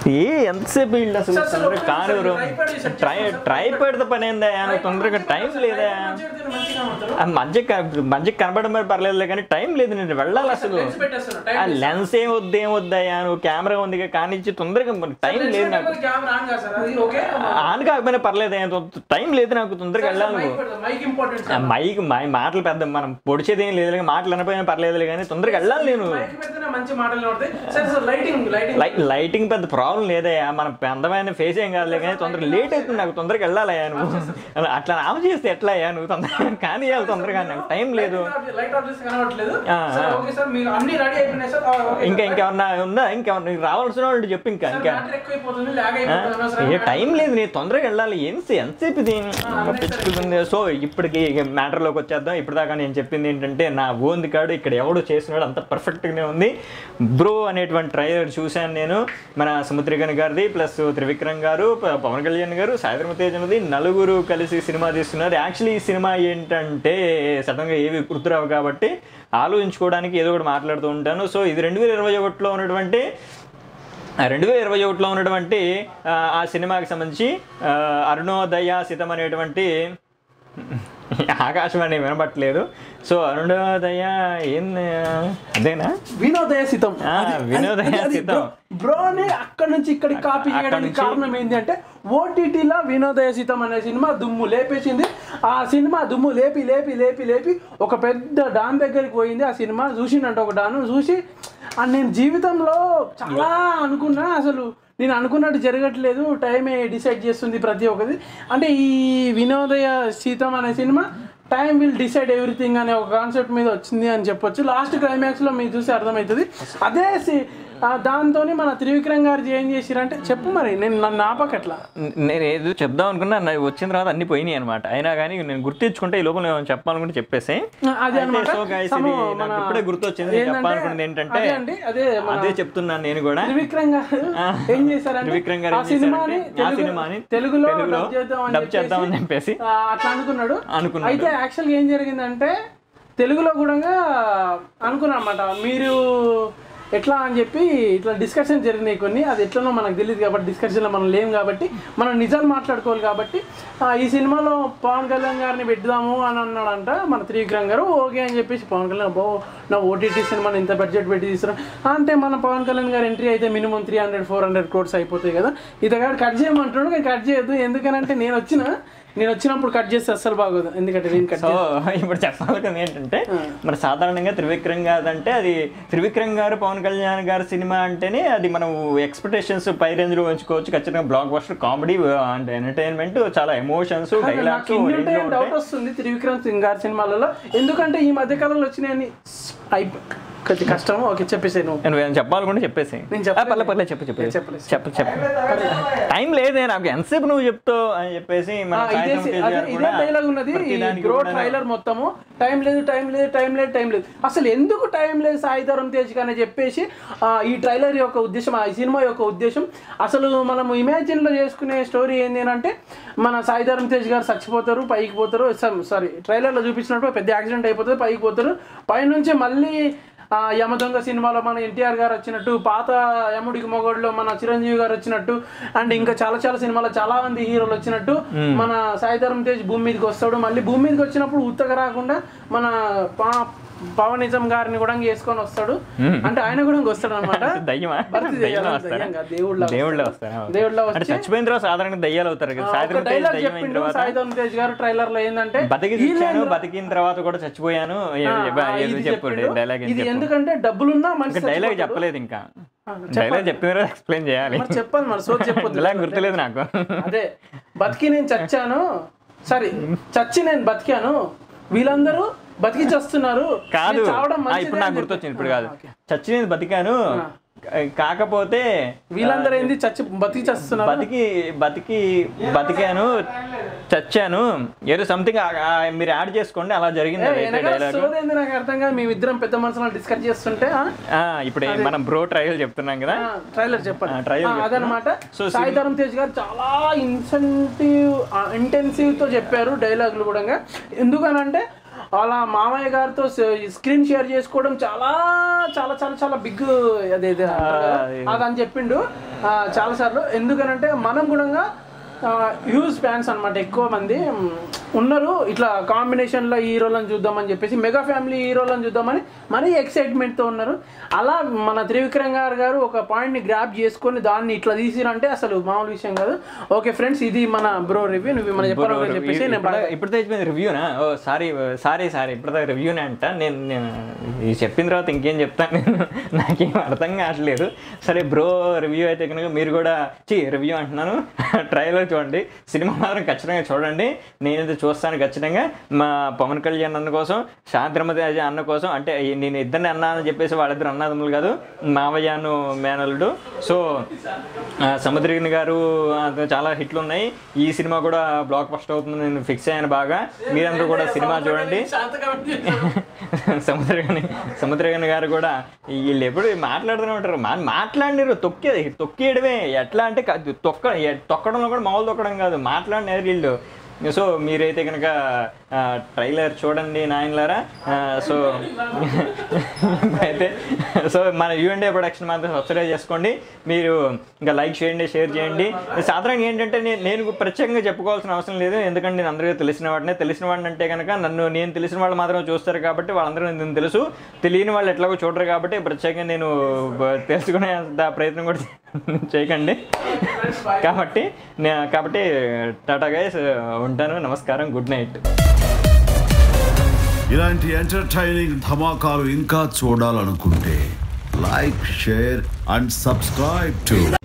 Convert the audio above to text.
ఏ ఎంతసేపు వీళ్ళు అసలు సార్, సార్, తొందరగా ఒక్క కానివ్వరు నిమిషం, ట్రైపాడ్ సెట్ ట్రై చేస్తాను సార్. ట్రైపాడ్ పని ఏందా నువ్వు తొందరగా టైం లేదా మంచిగా కనబడతారు. ఆ మధ్య క- మధ్య కనబడడం మరి పర్లేదు కానీ టైం లేదు నేను వెళ్ళాలి అసలు లెన్స్ పెట్టేస్తాను, టైం ఆ లేదు. లెన్స్ ఏం వద్దు ఏం వద్దయ్యా నువ్వు కెమెరా ఉంది కానిచ్చి తొందరగా టైం లెన్స్ లేదు నాకు పెట్టకపోతే కెమెరా ఆన్ కాదు సార్, అది ఓకే? ఆన్ కాకపోయినా పర్లేదు టైం లేదు నాకు తొందరగా సార్, వెళ్ళాలి మైక్ నువ్వు పెడదాం, మైక్ ఇంపార్టెంట్ ఆ సార్. మైక్ మై మాటలు పెద్ద మనం పొడిచేది ఏం లేదు మాటలు అనపోయినా పర్లేదు కానీ తొందరగా వెళ్ళాలి నేను మైక్ పెడితేనే మంచి మాటలు వినపడతాయి. సరే సార్, లైటింగ్ లైటింగ్ లై లైటింగ్ పెద్ద ప్రాబ్లం లేదయ్యా మన అందమైన ఫేస్ ఏం కాదులే కానీ తొందరగా లేట్ అవుతుంది నాకు తొందరగా వెళ్ళాలయ్యా నువ్వు అలా- అట్లా ఆమె చేస్తే ఎట్లా అయ్యా నువ్వు తొందరగా కానీ తొందరగా నాకు టైం లేదు లైట్ ఆఫ్ చేస్తే కనబడట్లేదు ఆ, సార్, ఆ. ఓకే సార్ మీరు అన్ని రెడీ అయిపోయినాయి సార్ ఆ, ఓకే ఇంకా సార్. ఇంకేమన్నా ఉందా ఇంకేమన్నా నీకు రావాల్సిన వాళ్ళు చెప్పు ఇంకా సార్, ఇంకా బ్యాటరీ ఎక్కువైపోతుంది లాగ్ ఆ? అయిపోతుంది అనవసరంగా. ఏ టైం లేదు నేను తొందరగా వెళ్ళాలి ఎంత ఎంతసేపు ఇది పిచ్చుకుంది సో ఇప్పటికి మ్యాటర్లోకి వచ్చేద్దాం ఇప్పటిదాకా నేను చెప్పింది ఏంటంటే నా ఓంది కాడు ఇక్కడ ఎవడు చేసినాడు అంత పర్ఫెక్ట్గానే ఉంది బ్రో అనేటువంటి ట్రైలర్ చూశాను నేను మన సముద్రికన్ గారిది ప్లస్ త్రివిక్రమ్ గారు ప- పవన్ కళ్యాణ్ గారు సాయిధర్మ తేజనది నలుగురు కలిసి సినిమా తీస్తున్నారు యాక్చువల్లీ ఈ సినిమా ఏంటంటే సడన్గా ఏవి గుర్తురావు కాబట్టి ఆలోచించుకోవడానికి ఏదో ఒకటి మాట్లాడుతూ ఉంటాను సో ఇది రెండు వేల ఇరవై ఒకటిలో ఉన్నటువంటి రెండు వేల ఇరవై ఒకటిలో ఉన్నటువంటి ఆ, ఆ సినిమాకి సంబంధించి ఆ, అరుణోదయ సితం అనేటువంటి ఆకాశవాణి వినబట్టలేదు సో అరుణోదయ ఏం అదేనా వినోదయ సితం ఆ, వినోదయ సితం. బ్రోని అక్కడ నుంచి ఇక్కడికి కాపీ అక్కడ చేయడానికి నుంచి- కారణం ఏంటి అంటే ఓటీటీలో వినోదయ సితం అనే సినిమా దుమ్ము లేపేసింది ఆ సినిమా దుమ్ము లేపి లేపి లేపి లేపి ఒక పెద్ద డాన్ దగ్గరికి పోయింది ఆ సినిమా చూసిండంట ఒక డాన్ చూసి ఆ నేను జీవితంలో చాలా అనుకున్నా అసలు నేను అనుకున్నట్టు జరగట్లేదు టైమే డిసైడ్ చేస్తుంది ప్రతి ఒక్కది అంటే ఈ వినోదయ సీతం అనే cinema time will decide everything అనే ఒక కాన్సెప్ట్ మీద వచ్చింది అని చెప్పొచ్చు లాస్ట్ క్లైమాక్స్లో మీకు చూసి అర్థమవుతుంది అదే సి- ఆ దాంతో మన త్రివిక్రమ్ గారు ఏం చేసిరంటే చెప్పు మరి నేను నన్ను ఆపకట్లా నేను ఏదో చెప్దాం అనుకున్నా నా వచ్చిన తర్వాత అన్ని పోయినాయి అనమాట అయినా కానీ నేను గుర్తించుకుంటే ఈ లోపల నేను చెప్పాలనుకుంటే చెప్పేసి అది అనమాట సో guys, ఇది నాకు ఇప్పుడే గుర్తొచ్చింది చెప్పాలనుకున్నది ఏంటంటే అదే అండి అదే మన అదే చెప్తున్నాను నేను కూడా త్రివిక్రమ్ గారు ఏం చేశారంటే త్రివిక్రమ్ గారు ఆ ఏం సినిమాని చేశారంటే, ఆ తెలుగు- సినిమాని తెలుగులో తెలుగులో డబ్ చేద్దామని డబ్ చేద్దామని చెప్పేసి ఆ, అట్లా అనుకున్నాడు అనుకున్నాడు. అయితే యాక్చువల్గా ఏం జరిగిందంటే తెలుగులో కూడా అనుకున్నా అనమాట మీరు ఎట్లా అని చెప్పి ఇట్లా డిస్కషన్ జరిగినాయి కొన్ని అది ఎట్లనో మనకు తెలియదు కాబట్టి డిస్కషన్లో మనం లేము కాబట్టి మనం నిజాలు మాట్లాడుకోవాలి కాబట్టి ఆ, ఈ సినిమాలో పవన్ కళ్యాణ్ గారిని పెడదాము అని అన్నాడంట మన త్రివిక్రమ్ గారు ఓకే అని చెప్పేసి పవన్ కళ్యాణ్ బో నా ఓటీటీ సినిమాని ఇంత బడ్జెట్ పెట్టి తీసుకురా అంటే మన పవన్ కళ్యాణ్ గారు ఎంట్రీ అయితే minimum three hundred four hundred crores అయిపోతాయి కదా ఇతగాడు కట్ చేయమంటున్నాడు కానీ కట్ చేయొద్దు ఎందుకనంటే నేను వచ్చిన నేను వచ్చినప్పుడు కట్ చేస్తే అస్సలు బాగోదు ఎందుకంటే నేను కట్ సో ఇప్పుడు చెప్పాల్సింది ఏంటంటే మరి సాధారణంగా త్రివిక్రమ్ గారు అంటే అది త్రివిక్రమ్ గారు పవన్ కళ్యాణ్ గారి సినిమా అంటేనే అది మనం ఎక్స్పెక్టేషన్స్ పై రేంజ్ లో ఉంచుకోవచ్చు ఖచ్చితంగా blockbuster comedy and entertainment చాలా ఎమోషన్స్ నాకు డైలాగ్స్ ఇన్నింటే డౌట్ వస్తుంది త్రివిక్రమ్ సింగ్ గారి సినిమాలలో ఎందుకంటే ఈ మధ్య కాలంలో వచ్చినాయని అయిపో కొద్ది కష్టం ఓకే చెప్పేసి నువ్వు నువ్వు చెప్పాలనుకుంటే చెప్పేసి నేను చెప్పలేదు. పర్లే పర్లే చెప్పు చెప్పు నేను చెప్పలేదు. చెప్పు చెప్పు టైం లేదే నాకు ఎంతసేపు నువ్వు చెప్తావు అని చెప్పేసి మన ఆ, ఇదే సాయంత్రం సి- తేజ్ అదే గారు ఇదే కూడా డైలాగ్ ఉన్నది ప్రతిదానికి గ్రో కూడా ట్రైలర్ మొత్తము టైం లేదు టైం లేదు టైం లేదు టైం లేదు అసలు ఎందుకు టైం లేదు సాయిధరం తేజ్ అని చెప్పేసి ఆ, ఈ ట్రైలర్ యొక్క ఉద్దేశం ఆ సినిమా యొక్క ఉద్దేశం అసలు మనము imagine లో చేసుకునే స్టోరీ ఏంటి అని అంటే మన సాయిధరం తేజ్ గారు చచ్చిపోతారు పైకి పోతారు సారీ ట్రైలర్లో చూపించినట్టు పెద్ద యాక్సిడెంట్ అయిపోతుంది పైకి పోతారు పైనుంచి మళ్ళీ ఆ, యమదొంగ సినిమాలో మన ఎన్టీఆర్ గారు వచ్చినట్టు పాత యముడికి మొగోడులో మన చిరంజీవి గారు వచ్చినట్టు అండ్ ఇంకా చాలా చాలా సినిమాలో చాలా మంది హీరోలు వచ్చినట్టు మన సాయిధరం తేజ్ భూమి మీదకి వస్తాడు మళ్ళీ భూమి మీదకి వచ్చినప్పుడు ఉత్తగా రాకుండా మన పా- పవనిజం గారిని కూడా వేసుకొని వస్తాడు అంటే ఆయన కూడా వస్తాడు అనమాట దయ్యమా భర్తీ దయ్యంలో చేయాలి, వస్తారా దయ్యంగా, దేవుళ్ళ దేవుళ్ళ వస్తారా దేవుళ్ళ అంటే వచ్చి చచ్చిపోయిన తర్వాత సాధారణంగా దయ్యాలు అవుతారు కదా ఒక సాయంత్రం తేజ్ డైలాగ్ దయ్యం అయిన చెప్పిండు తర్వాత సాయిధరం తేజ్ గారు ట్రైలర్ లో ఏంటంటే బతికి ఈ చూశాను లైన్లో- బతికిన తర్వాత కూడా చచ్చిపోయాను ఏ- ఆ, ఏ- ఆ, ఏదో ఇది చెప్పండి చెప్పిండు. డైలాగ్ ఇది ఎందుకంటే డబ్బులున్నా మనిషి డైలాగ్ చచ్చిపోతాడు. చెప్పలేదు ఇంకా ఆ, డైలాగ్ చెప్పిన తర్వాత ఎక్స్ప్లెయిన్ చేయాలి మరి చెప్పాలి మరి సో చెప్పొద్దు డైలాగ్ గుర్తులేదు నాకు అదే బతికి నేను చచ్చాను సారీ చచ్చి నేను బతికాను వీళ్ళందరూ బతికి చస్తున్నారు కాదు నేను చావడం ఆ, మంచిదే ఇప్పుడు నాకు అని గుర్తొచ్చింది చెప్పి. ఇప్పుడు కాదు ఆ, ఓకే. చచ్చినది బతికాను కాకపోతే వీళ్ళందరూ ఏంది చచ్చి బతికి చస్తున్నారు బతికి బతికి బతికాను చచ్చాను ఏదో సంథింగ్ మీరు యాడ్ చేసుకోండి అలా జరిగింది ఏ, అదైతే వెనకాల డైలాగ్ సోదేంది నాకు అర్థం కాదు మేమిద్దరం పెద్ద మనుషులను డిస్కస్ చేస్తుంటే ఆ, ఇప్పుడు మనం బ్రో ట్రయల్ చెప్తున్నాం కదా ఆ, ట్రైలర్ చెప్పండి ఆ, ట్రైలర్ ఆ, అదనమాట సో సాయి ధరమ్ తేజ్ గారు చాలా ఇన్సెంటివ్ ఇంటెన్సివ్ తో చెప్పారు డైలాగులు కూడా ఎందుకనంటే వాళ్ళ మామయ్య గారితో స్క్రీన్ షేర్ చేసుకోవడం చాలా చాలా చాలా చాలా బిగ్ అదే అది అని చెప్పిండు ఆ, చాలా సార్లు ఎందుకనంటే మనం కూడా హ్యూజ్ ఫ్యాన్స్ అన్నమాట ఎక్కువ మంది మ్, ఉన్నారు ఇట్లా కాంబినేషన్లో హీరోలను చూద్దామని చెప్పేసి మెగా ఫ్యామిలీ హీరోలను చూద్దామని మరీ ఎక్సైట్మెంట్తో ఉన్నారు అలా మన త్రివిక్రమ్ గారు గారు ఒక పాయింట్ని గ్రాప్ చేసుకొని దాన్ని ఇట్లా తీసిరంటే అసలు మామూలు విషయం కాదు ఓకే ఫ్రెండ్స్ ఇది మన బ్రో రివ్యూ నువ్వు మన చెప్పాలని చెప్పేసి నేను బాగా- ఇప్పుడు తెచ్చిపోయింది రివ్యూనా ఓ సారీ సారీ సారీ ఇప్పుడు రివ్యూనే అంట నేను నేను ఇది చెప్పిన తర్వాత ఇంకేం చెప్తాను నేను నాకేం అర్థం కావట్లేదు సరే బ్రో రివ్యూ అయితే కనుక మీరు కూడా చి రివ్యూ అంటున్నాను ట్రైలర్ చూడండి సినిమా మాత్రం ఖచ్చితంగా చూడండి నేనైతే చూస్తాను ఖచ్చితంగా మా పవన్ కళ్యాణ్ అన్న కోసం శాంతిరమతి అన్న కోసం అంటే నేను ఇద్దరిని అన్నా అని చెప్పేసి వాళ్ళిద్దరు అన్నదమ్ములు కాదు మావయ్యను మేనల్లుడు సో ఆ, సముద్రగిరి గారు అది చాలా హిట్లు ఉన్నాయి ఈ సినిమా కూడా బ్లాక్ బస్టర్ అవుతుంది నేను ఫిక్స్ అయ్యాను బాగా మీరందరూ కూడా సినిమా చూడండి సముద్రగని సముద్రగని గారు కూడా వీళ్ళు ఎప్పుడు మాట్లాడుతూనే ఉంటారు మా మాట్లాడినారు తొక్కే తొక్కేయడమే ఎట్లా అంటే క- తొక్క ఎ- తొక్కడంలో కూడా మామూలు తొక్కడం కాదు మాట్లాడినారు వీళ్ళు సో మీరైతే కనుక ట్రైలర్ చూడండి నాయనలారా ఆ, సో అయితే సో మన యూఎన్డే ప్రొడక్షన్ మాత్రం సబ్స్క్రైబ్ చేసుకోండి మీరు ఇంకా లైక్ చేయండి షేర్ చేయండి సాధారణంగా ఏంటంటే నేను నేను ప్రత్యేకంగా చెప్పుకోవాల్సిన అవసరం లేదు ఎందుకంటే నేను అందరికీ తెలిసిన వాడినే తెలిసిన వాడిని అంటే కనుక నన్ను నేను తెలిసిన వాళ్ళు మాత్రం చూస్తారు కాబట్టి వాళ్ళందరూ నేను తెలుసు తెలియని వాళ్ళు ఎట్లాగో చూడరు కాబట్టి ప్రత్యేకంగా నేను బ- తెలుసుకునే అంత ప్రయత్నం కూడా చేయకండి కాబట్టి నే- కాబట్టి టాటా గైస్ ఉంటాను నమస్కారం గుడ్ నైట్ ఇలాంటి ఎంటర్టైనింగ్ ధమాకాలు ఇంకా చూడాలనుకుంటే like share and subscribe to